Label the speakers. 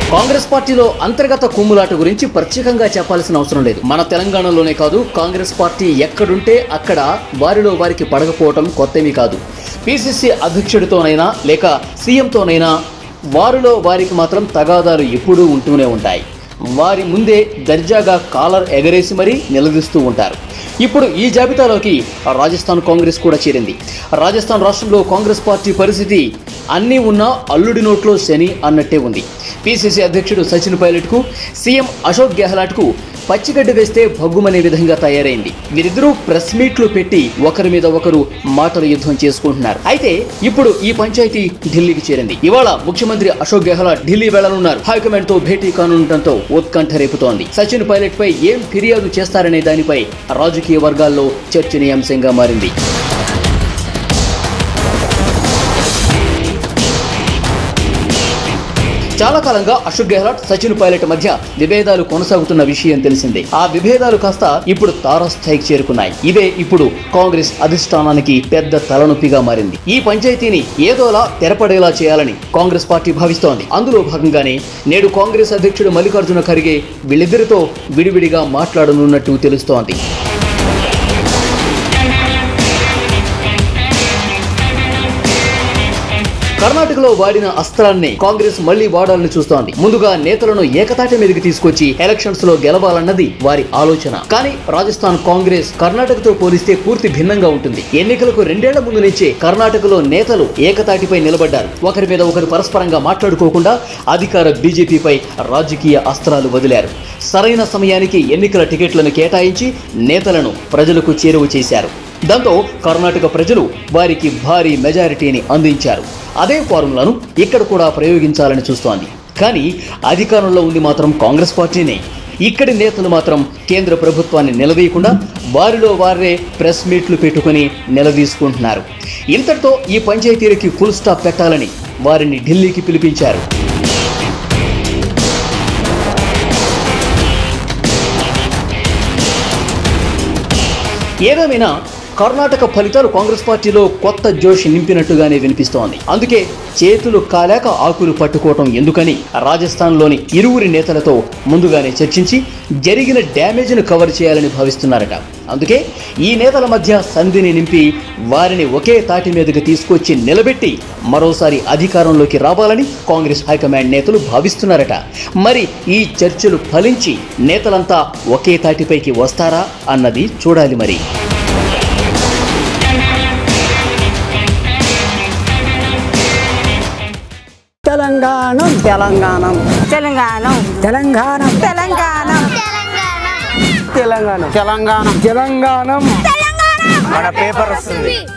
Speaker 1: కాంగ్రెస్ పార్టీలో అంతర్గత కుమ్ములాట గురించి ప్రత్యేకంగా చెప్పాల్సిన అవసరం లేదు మన తెలంగాణలోనే కాదు కాంగ్రెస్ పార్టీ ఎక్కడుంటే అక్కడ వారిలో వారికి పడకపోవటం కొత్తమీ కాదు పిసిసి అధ్యక్షుడితోనైనా లేక సీఎంతోనైనా వారిలో వారికి మాత్రం తగాదాలు ఎప్పుడూ ఉంటూనే ఉంటాయి వారి ముందే దర్జాగా కాలర్ ఎగరేసి మరీ నిలదీస్తూ ఉంటారు ఇప్పుడు ఈ జాబితాలోకి రాజస్థాన్ కాంగ్రెస్ కూడా చేరింది రాజస్థాన్ రాష్ట్రంలో కాంగ్రెస్ పార్టీ పరిస్థితి అన్నీ ఉన్నా అల్లుడి నోట్లో శని అన్నట్టే ఉంది పిసిసి అధ్యక్షుడు సచిన్ పైలట్కు సీఎం అశోక్ గెహ్లాట్కు పచ్చిగడ్డ వేస్తే భగ్గుమనే విధంగా తయారైంది వీరిద్దరూ ప్రెస్ మీట్లు పెట్టి ఒకరి మీద ఒకరు మాటల యుద్ధం చేసుకుంటున్నారు అయితే ఇప్పుడు ఈ పంచాయతీ ఢిల్లీకి చేరింది ఇవాళ ముఖ్యమంత్రి అశోక్ గెహ్లాట్ ఢిల్లీ వెళ్లనున్నారు హైకమాండ్ తో భేటీ కానుండటంతో ఉత్కంఠ రేపుతోంది సచిన్ పైలట్ పై ఏం ఫిర్యాదు చేస్తారనే దానిపై రాజకీయ వర్గాల్లో చర్చనీయాంశంగా మారింది చాలా కాలంగా అశోక్ గెహ్లాట్ సచిన్ పైలట్ మధ్య విభేదాలు కొనసాగుతున్న విషయం తెలిసిందే ఆ విభేదాలు కాస్త ఇప్పుడు తారస్థాయికి చేరుకున్నాయి ఇదే ఇప్పుడు కాంగ్రెస్ అధిష్టానానికి పెద్ద తలనొప్పిగా మారింది ఈ పంచాయతీని ఏదోలా తెరపడేలా చేయాలని కాంగ్రెస్ పార్టీ భావిస్తోంది అందులో భాగంగానే నేడు కాంగ్రెస్ అధ్యక్షుడు మల్లికార్జున ఖర్గే వీళ్ళిద్దరితో విడివిడిగా మాట్లాడనున్నట్టు తెలుస్తోంది కర్ణాటకలో వాడిన అస్త్రాన్ని కాంగ్రెస్ మళ్లీ వాడాలని చూస్తోంది ముందుగా నేతలను ఏకతాటి మీదకి తీసుకొచ్చి ఎలక్షన్స్ లో గెలవాలన్నది వారి ఆలోచన కానీ రాజస్థాన్ కాంగ్రెస్ కర్ణాటకతో పోలిస్తే పూర్తి భిన్నంగా ఉంటుంది ఎన్నికలకు రెండేళ్ల ముందు నుంచే కర్ణాటకలో నేతలు ఏకతాటిపై నిలబడ్డారు ఒకరి మీద ఒకరు పరస్పరంగా మాట్లాడుకోకుండా అధికార బీజేపీపై రాజకీయ అస్త్రాలు వదిలారు సరైన సమయానికి ఎన్నికల టికెట్లను కేటాయించి నేతలను ప్రజలకు చేరువ చేశారు దాంతో కర్ణాటక ప్రజలు వారికి భారీ మెజారిటీని అందించారు అదే ఫార్ములాను ఇక్కడ కూడా ప్రయోగించాలని చూస్తోంది కానీ అధికారంలో ఉంది మాత్రం కాంగ్రెస్ పార్టీనే ఇక్కడి నేతలు మాత్రం కేంద్ర ప్రభుత్వాన్ని నిలదీయకుండా వారిలో వారే ప్రెస్ మీట్లు పెట్టుకుని నిలదీసుకుంటున్నారు ఇంతటితో ఈ పంచాయతీలకి ఫుల్ స్టాప్ పెట్టాలని వారిని ఢిల్లీకి పిలిపించారు ఏదేమైనా కర్ణాటక ఫలితాలు కాంగ్రెస్ పార్టీలో కొత్త జోష్ నింపినట్టుగానే వినిపిస్తోంది అందుకే చేతులు కాలేక ఆకులు పట్టుకోవటం ఎందుకని రాజస్థాన్లోని ఇరువురి నేతలతో ముందుగానే చర్చించి జరిగిన డ్యామేజ్ను కవర్ చేయాలని భావిస్తున్నారట అందుకే ఈ నేతల మధ్య సంధిని నింపి వారిని ఒకే తాటి మీదకి తీసుకొచ్చి నిలబెట్టి మరోసారి అధికారంలోకి రావాలని కాంగ్రెస్ హైకమాండ్ నేతలు భావిస్తున్నారట మరి ఈ చర్చలు ఫలించి నేతలంతా ఒకే తాటిపైకి వస్తారా అన్నది చూడాలి మరి
Speaker 2: తెలంగాణం తెలంగాణం
Speaker 3: తెలంగాణ
Speaker 2: తెలంగాణం
Speaker 3: తెలంగాణ
Speaker 2: తెలంగాణ తెలంగాణం
Speaker 4: మన పేపర్ వస్తుంది